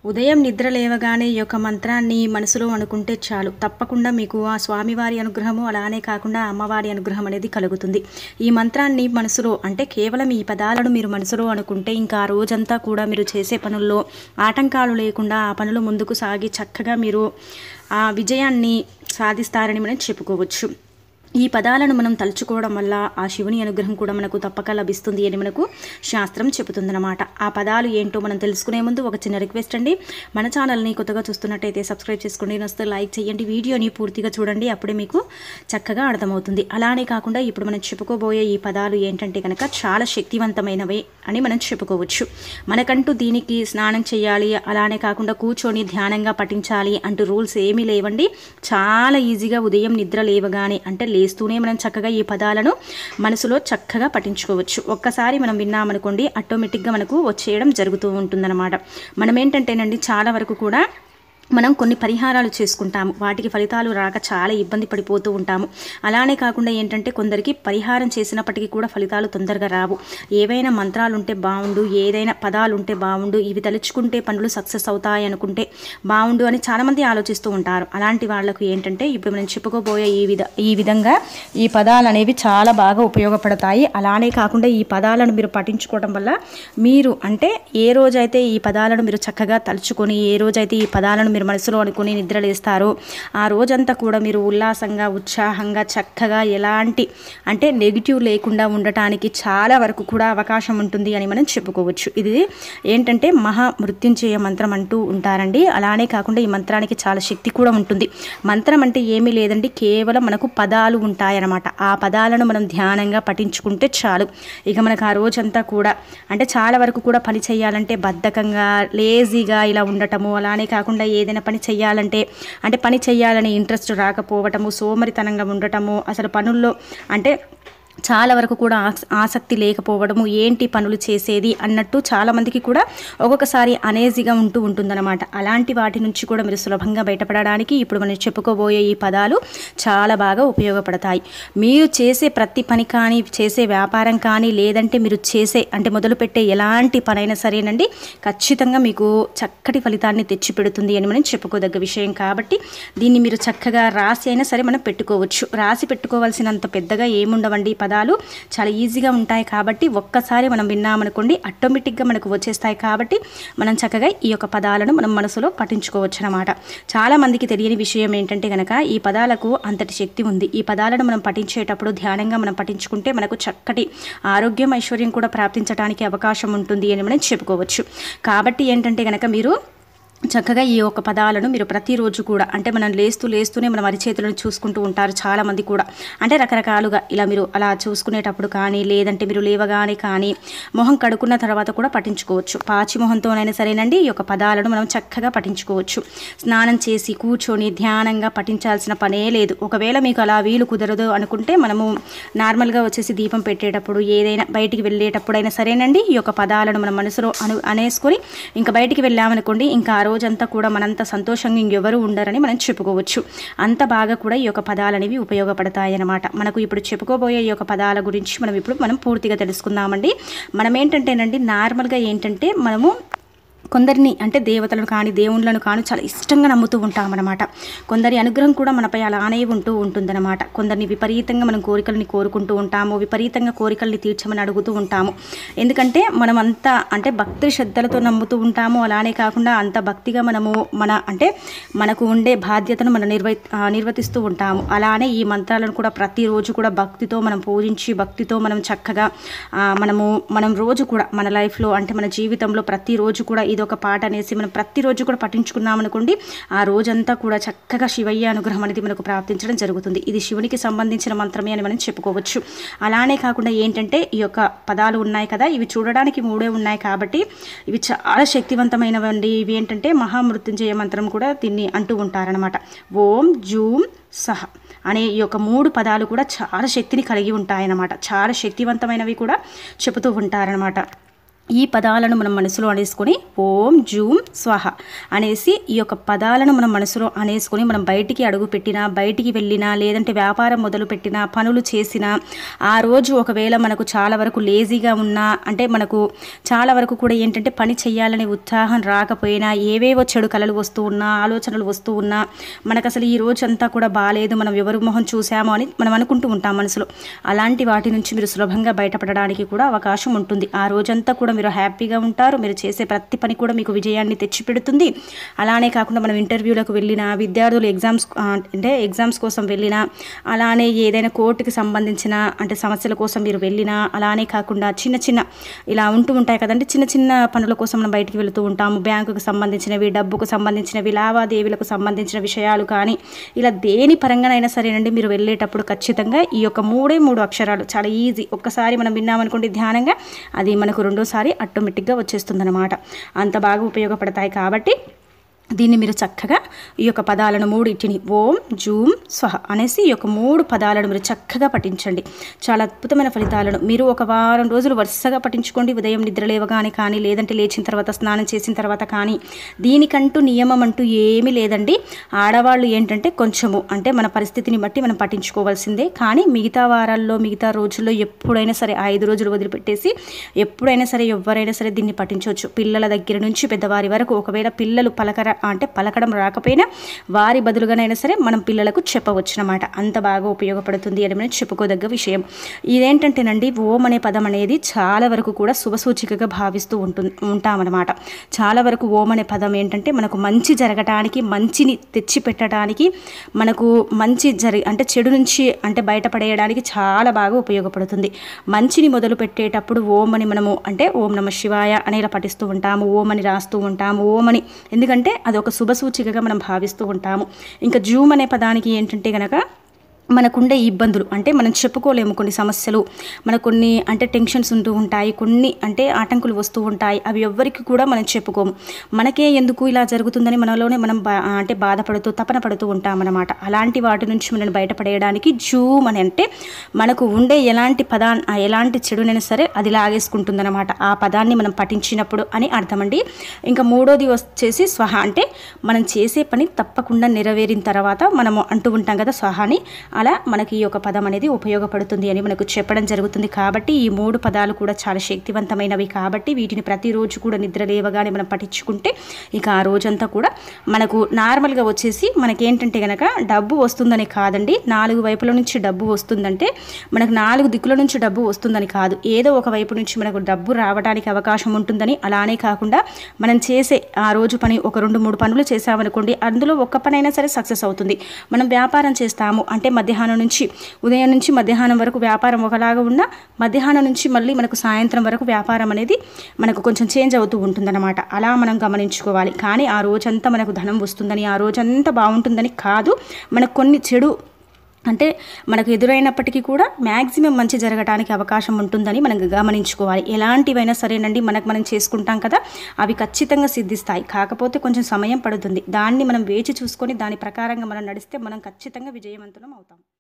ఉదయం నిద్ర లేవగానే ఈ యొక్క మంత్రాన్ని మనసులో అనుకుంటే చాలు తప్పకుండా మీకు ఆ స్వామివారి అనుగ్రహము అలానే కాకుండా అమ్మవారి అనుగ్రహం అనేది కలుగుతుంది ఈ మంత్రాన్ని మనసులో అంటే కేవలం ఈ పదాలను మీరు మనసులో అనుకుంటే ఇంకా ఆ రోజంతా కూడా మీరు చేసే పనుల్లో ఆటంకాలు లేకుండా ఆ పనులు ముందుకు సాగి చక్కగా మీరు ఆ విజయాన్ని సాధిస్తారని మనం చెప్పుకోవచ్చు ఈ పదాలను మనం తలుచుకోవడం వల్ల ఆ శివుని అనుగ్రహం కూడా మనకు తప్పక లభిస్తుంది అని మనకు శాస్త్రం చెబుతుందన్నమాట ఆ పదాలు ఏంటో మనం తెలుసుకునే ముందు ఒక చిన్న రిక్వెస్ట్ అండి మన ఛానల్ని కొత్తగా చూస్తున్నట్టయితే సబ్స్క్రైబ్ చేసుకోండి నచ్చితే లైక్ చేయండి వీడియోని పూర్తిగా చూడండి అప్పుడే మీకు చక్కగా అర్థమవుతుంది అలానే కాకుండా ఇప్పుడు మనం చెప్పుకోబోయే ఈ పదాలు ఏంటంటే కనుక చాలా శక్తివంతమైనవే అని మనం చెప్పుకోవచ్చు మనకంటూ దీనికి స్నానం చేయాలి అలానే కాకుండా కూర్చొని ధ్యానంగా పఠించాలి అంటూ రూల్స్ ఏమీ లేవండి చాలా ఈజీగా ఉదయం నిద్ర లేవగానే అంటే లేస్తూనే మనం చక్కగా ఈ పదాలను మనసులో చక్కగా పఠించుకోవచ్చు ఒక్కసారి మనం విన్నామనుకోండి ఆటోమేటిక్గా మనకు వచ్చేయడం జరుగుతూ ఉంటుందన్నమాట మనం ఏంటంటేనండి చాలా వరకు కూడా మనం కొన్ని పరిహారాలు చేసుకుంటాము వాటికి ఫలితాలు రాక చాలా ఇబ్బంది పడిపోతూ ఉంటాము అలానే కాకుండా ఏంటంటే కొందరికి పరిహారం చేసినప్పటికీ కూడా ఫలితాలు తొందరగా రావు ఏవైనా మంత్రాలు ఉంటే బాగుండు ఏదైనా పదాలు ఉంటే బాగుండు ఇవి తలుచుకుంటే పనులు సక్సెస్ అవుతాయి అనుకుంటే బాగుండు అని చాలామంది ఆలోచిస్తూ ఉంటారు అలాంటి వాళ్ళకు ఏంటంటే ఇప్పుడు మనం చెప్పుకోబోయే ఈ విధ ఈ విధంగా ఈ పదాలు అనేవి చాలా బాగా ఉపయోగపడతాయి అలానే కాకుండా ఈ పదాలను మీరు పఠించుకోవడం వల్ల మీరు అంటే ఏ రోజైతే ఈ పదాలను మీరు చక్కగా తలుచుకొని ఏ రోజైతే ఈ పదాలను మీరు మనసులో అనుకుని నిద్రలేస్తారో ఆ రోజంతా కూడా మీరు ఉల్లాసంగా ఉత్సాహంగా చక్కగా ఎలాంటి అంటే నెగిటివ్ లేకుండా ఉండటానికి చాలా వరకు కూడా అవకాశం ఉంటుంది అని మనం చెప్పుకోవచ్చు ఇది ఏంటంటే మహా మృత్యుంజయ మంత్రం అంటూ ఉంటారండి అలానే కాకుండా ఈ మంత్రానికి చాలా శక్తి కూడా ఉంటుంది మంత్రం అంటే ఏమీ లేదండి కేవలం మనకు పదాలు ఉంటాయన్నమాట ఆ పదాలను మనం ధ్యానంగా పఠించుకుంటే చాలు ఇక మనకు ఆ రోజంతా కూడా అంటే చాలా వరకు కూడా పని చేయాలంటే బద్ధకంగా లేజీగా ఇలా ఉండటము అలానే కాకుండా ఏదైనా పని చేయాలంటే అంటే పని చేయాలని ఇంట్రెస్ట్ రాకపోవటము సోమరితనంగా ఉండటము అసలు పనుల్లో అంటే చాలా వరకు కూడా ఆస్- ఆసక్తి లేకపోవడము ఏంటి పనులు చేసేది అన్నట్టు చాలామందికి కూడా ఒక్కొక్కసారి అనేజీగా ఉంటూ ఉంటుందన్నమాట అలాంటి వాటి నుంచి కూడా మీరు సులభంగా బయటపడడానికి ఇప్పుడు మనం చెప్పుకోబోయే ఈ పదాలు చాలా బాగా ఉపయోగపడతాయి మీరు చేసే ప్రతి పని కానీ చేసే వ్యాపారం కానీ లేదంటే మీరు చేసే అంటే మొదలుపెట్టే ఎలాంటి పనైనా సరేనండి ఖచ్చితంగా మీకు చక్కటి ఫలితాన్ని తెచ్చిపెడుతుంది అని మనం చెప్పుకోదగ్గ విషయం కాబట్టి దీన్ని మీరు చక్కగా రాసి అయినా సరే మనం పెట్టుకోవచ్చు రాసి పెట్టుకోవాల్సినంత పెద్దగా ఏముండవండి ఈ పదాలు చాలా ఈజీగా ఉంటాయి కాబట్టి ఒక్కసారి మనం విన్నామనుకోండి ఆటోమేటిక్గా మనకు వచ్చేస్తాయి కాబట్టి మనం చక్కగా ఈ యొక్క పదాలను మనం మనసులో పఠించుకోవచ్చు అనమాట చాలా మందికి తెలియని విషయం ఏంటంటే కనుక ఈ పదాలకు అంతటి శక్తి ఉంది ఈ పదాలను మనం పఠించేటప్పుడు ధ్యానంగా మనం పఠించుకుంటే మనకు చక్కటి ఆరోగ్యం ఐశ్వర్యం కూడా ప్రాప్తించడానికి అవకాశం ఉంటుంది అని మనం చెప్పుకోవచ్చు కాబట్టి ఏంటంటే కనుక మీరు చక్కగా ఈ యొక్క పదాలను మీరు ప్రతిరోజు కూడా అంటే మనం లేస్తూ లేస్తూనే మనం అరిచేతులను చూసుకుంటూ ఉంటారు చాలామంది కూడా అంటే రకరకాలుగా ఇలా మీరు అలా చూసుకునేటప్పుడు కానీ లేదంటే మీరు లేవగానే కానీ మొహం కడుక్కున్న తర్వాత కూడా పఠించుకోవచ్చు పాచి మొహంతోనైనా సరేనండి ఈ యొక్క పదాలను మనం చక్కగా పఠించుకోవచ్చు స్నానం చేసి కూర్చొని ధ్యానంగా పఠించాల్సిన పనే లేదు ఒకవేళ మీకు అలా వీలు కుదరదు అనుకుంటే మనము నార్మల్గా వచ్చేసి దీపం పెట్టేటప్పుడు ఏదైనా బయటికి వెళ్ళేటప్పుడైనా సరేనండి ఈ యొక్క పదాలను మన మనసులో అను అనేసుకొని ఇంకా బయటికి వెళ్ళామనుకోండి ఇంకా ఆ రోజంతా కూడా మనంత సంతోషంగా ఇంకెవరు ఉండరని మనం చెప్పుకోవచ్చు అంత బాగా కూడా ఈ యొక్క పదాలు అనేవి ఉపయోగపడతాయి అన్నమాట మనకు ఇప్పుడు చెప్పుకోబోయే ఈ యొక్క పదాల గురించి మనం ఇప్పుడు మనం పూర్తిగా తెలుసుకుందామండి మనం ఏంటంటేనండి నార్మల్గా ఏంటంటే మనము కొందరిని అంటే దేవతలను కానీ దేవుళ్ళను కానీ చాలా ఇష్టంగా నమ్ముతూ ఉంటామన్నమాట కొందరి అనుగ్రహం కూడా మనపై అలానే ఉంటూ ఉంటుందన్నమాట కొందరిని విపరీతంగా మనం కోరికల్ని కోరుకుంటూ ఉంటాము విపరీతంగా కోరికల్ని తీర్చమని అడుగుతూ ఉంటాము ఎందుకంటే మనం అంతా అంటే భక్తి శ్రద్ధలతో నమ్ముతూ ఉంటాము అలానే కాకుండా అంత భక్తిగా మనము మన అంటే మనకు ఉండే బాధ్యతను మనం నిర్వ ఆ, నిర్వర్తిస్తూ ఉంటాము అలానే ఈ మంత్రాలను కూడా ప్రతిరోజు కూడా భక్తితో మనం పూజించి భక్తితో మనం చక్కగా ఆ, మనము మనం రోజు కూడా మన లైఫ్లో అంటే మన జీవితంలో ప్రతిరోజు కూడా ఇది ఒక పాట అనేసి మనం ప్రతిరోజు కూడా పఠించుకున్నాం అనుకోండి ఆ రోజంతా కూడా చక్కగా శివయ్య అనుగ్రహం అనేది మనకు ప్రాప్తించడం జరుగుతుంది ఇది శివునికి సంబంధించిన మంత్రమే అని మనం చెప్పుకోవచ్చు అలానే కాకుండా ఏంటంటే ఈ యొక్క పదాలు ఉన్నాయి కదా ఇవి చూడడానికి మూడే ఉన్నాయి కాబట్టి ఇవి చాలా శక్తివంతమైనవండి ఇవి ఏంటంటే మహామృత్యుంజయ మంత్రం కూడా దీన్ని అంటూ ఉంటారనమాట ఓం జూమ్ సహ అనే ఈ యొక్క మూడు పదాలు కూడా చాలా శక్తిని కలిగి ఉంటాయన్నమాట చాలా శక్తివంతమైనవి కూడా చెబుతూ ఉంటారనమాట ఈ పదాలను మనం మనసులో అనేసుకొని ఓం జూమ్ స్వహ అనేసి ఈ యొక్క పదాలను మనం మనసులో అనేసుకొని మనం బయటికి అడుగు పెట్టినా బయటికి వెళ్ళినా లేదంటే వ్యాపారం మొదలు పెట్టినా పనులు చేసినా ఆ రోజు ఒకవేళ మనకు చాలా వరకు లేజీగా ఉన్నా అంటే మనకు చాలా వరకు కూడా ఏంటంటే పని చేయాలనే ఉత్సాహం రాకపోయినా ఏవేవో చెడు కలలు వస్తూ ఉన్నా ఆలోచనలు వస్తూ ఉన్నా మనకు అసలు ఈ రోజు అంతా కూడా బాగాలేదు మనం ఎవరి మొహం చూసామో అని మనం అనుకుంటూ ఉంటాం మనసులో అలాంటి వాటి నుంచి మీరు సులభంగా బయటపడడానికి కూడా అవకాశం ఉంటుంది ఆ రోజంతా కూడా మీరు హ్యాపీగా ఉంటారు మీరు చేసే ప్రతి పని కూడా మీకు విజయాన్ని తెచ్చిపెడుతుంది అలానే కాకుండా మనం ఇంటర్వ్యూలకు వెళ్ళినా విద్యార్థులు ఎగ్జామ్స్ ఆ, అంటే ఎగ్జామ్స్ కోసం వెళ్ళినా అలానే ఏదైనా కోర్టుకి సంబంధించిన అంటే సమస్యల కోసం మీరు వెళ్ళినా అలానే కాకుండా చిన్న చిన్న ఇలా ఉంటూ ఉంటాయి కదండి చిన్న చిన్న పనుల కోసం మనం బయటికి వెళుతూ ఉంటాము బ్యాంకుకు సంబంధించినవి డబ్బుకు సంబంధించినవి లావాదేవీలకు సంబంధించిన విషయాలు కానీ ఇలా దేని పరంగానైనా సరేనండి మీరు వెళ్ళేటప్పుడు ఖచ్చితంగా ఈ యొక్క మూడే మూడు అక్షరాలు చాలా ఈజీ ఒక్కసారి మనం విన్నామనుకోండి ధ్యానంగా అది మనకు రెండోసారి ఆటోమేటిక్గా వచ్చేస్తుందన్నమాట అంత బాగా ఉపయోగపడతాయి కాబట్టి దీన్ని మీరు చక్కగా ఈ యొక్క పదాలను మూడింటిని ఓం జూమ్ స్వహ అనేసి ఈ యొక్క మూడు పదాలను మీరు చక్కగా పఠించండి చాలా అద్భుతమైన ఫలితాలను మీరు ఒక వారం రోజులు వరుసగా పఠించుకోండి ఉదయం నిద్ర లేవగానే కానీ లేదంటే లేచిన తర్వాత స్నానం చేసిన తర్వాత కానీ దీనికంటూ నియమం అంటూ ఏమీ లేదండి ఆడవాళ్ళు ఏంటంటే కొంచెము అంటే మన పరిస్థితిని బట్టి మనం పఠించుకోవాల్సిందే కానీ మిగతా వారాల్లో మిగతా రోజుల్లో ఎప్పుడైనా సరే ఆ ఐదు రోజులు వదిలిపెట్టేసి ఎప్పుడైనా సరే ఎవరైనా సరే దీన్ని పఠించవచ్చు పిల్లల దగ్గర నుంచి పెద్దవారి వరకు ఒకవేళ పిల్లలు పలకర అంటే పలకడం రాకపోయినా వారి బదులుగానైనా సరే మనం పిల్లలకు చెప్పవచ్చు అనమాట అంత బాగా ఉపయోగపడుతుంది అని మనం చెప్పుకోదగ్గ విషయం ఇదేంటంటేనండి ఓం అనే పదం అనేది చాలా వరకు కూడా శుభసూచికగా భావిస్తూ ఉంటుంది ఉంటామన్నమాట చాలా వరకు ఓం అనే పదం ఏంటంటే మనకు మంచి జరగటానికి మంచిని తెచ్చి పెట్టడానికి మనకు మంచి జరి అంటే చెడు నుంచి అంటే బయటపడేయడానికి చాలా బాగా ఉపయోగపడుతుంది మంచిని మొదలు పెట్టేటప్పుడు ఓం అని మనము అంటే ఓం నమ శివాయ అనేలా పఠిస్తూ ఉంటాము ఓం అని రాస్తూ ఉంటాము ఓం అని ఎందుకంటే అది ఒక శుభ సూచికగా మనం భావిస్తూ ఉంటాము ఇంకా జూమ్ అనే పదానికి ఏంటంటే గనక మనకుండే ఇబ్బందులు అంటే మనం చెప్పుకోలేము కొన్ని సమస్యలు మనకు కొన్ని అంటే టెన్షన్స్ ఉంటూ ఉంటాయి కొన్ని అంటే ఆటంకులు వస్తూ ఉంటాయి అవి ఎవ్వరికి కూడా మనం చెప్పుకోము మనకే ఎందుకు ఇలా జరుగుతుందని మనలోనే మనం బా అంటే బాధపడుతూ తపన పడుతూ ఉంటామన్నమాట అలాంటి వాటి నుంచి మనం బయటపడేయడానికి జూమ్ అని అంటే మనకు ఉండే ఎలాంటి పదా ఆ ఎలాంటి చెడునైనా సరే అది లాగేసుకుంటుందన్నమాట ఆ పదాన్ని మనం పఠించినప్పుడు అని అర్థమండి ఇంకా మూడోది వచ్చేసి స్వహ అంటే మనం చేసే పని తప్పకుండా నెరవేరిన తర్వాత మనము అంటూ ఉంటాం కదా స్వహాని అలా మనకి ఈ యొక్క పదం అనేది ఉపయోగపడుతుంది అని మనకు చెప్పడం జరుగుతుంది కాబట్టి ఈ మూడు పదాలు కూడా చాలా శక్తివంతమైనవి కాబట్టి వీటిని ప్రతిరోజు కూడా నిద్ర లేవగానే మనం పఠించుకుంటే ఇక ఆ రోజంతా కూడా మనకు నార్మల్గా వచ్చేసి మనకేంటంటే కనుక డబ్బు వస్తుందని కాదండి నాలుగు వైపుల నుంచి డబ్బు వస్తుందంటే మనకు నాలుగు దిక్కుల నుంచి డబ్బు వస్తుందని కాదు ఏదో ఒక వైపు నుంచి మనకు డబ్బు రావడానికి అవకాశం ఉంటుందని అలానే కాకుండా మనం చేసే ఆ రోజు పని ఒక రెండు మూడు పనులు చేసామనుకోండి అందులో ఒక్క పనైనా సరే సక్సెస్ అవుతుంది మనం వ్యాపారం చేస్తాము అంటే మధ్యాహ్నం నుంచి ఉదయం నుంచి మధ్యాహ్నం వరకు వ్యాపారం ఒకలాగా ఉన్నా మధ్యాహ్నం నుంచి మళ్ళీ మనకు సాయంత్రం వరకు వ్యాపారం అనేది మనకు కొంచెం చేంజ్ అవుతూ ఉంటుందన్నమాట అలా మనం గమనించుకోవాలి కానీ ఆ రోజంతా మనకు ధనం వస్తుందని ఆ రోజంతా బాగుంటుందని కాదు మనకు కొన్ని చెడు అంటే మనకు ఎదురైనప్పటికీ కూడా మ్యాక్సిమం మంచి జరగడానికి అవకాశం ఉంటుందని మనం గమనించుకోవాలి ఎలాంటివైనా సరేనండి మనకు మనం చేసుకుంటాం కదా అవి ఖచ్చితంగా సిద్ధిస్తాయి కాకపోతే కొంచెం సమయం పడుతుంది దాన్ని మనం వేచి చూసుకొని దాని ప్రకారంగా మనం నడిస్తే మనం ఖచ్చితంగా విజయవంతులం అవుతాం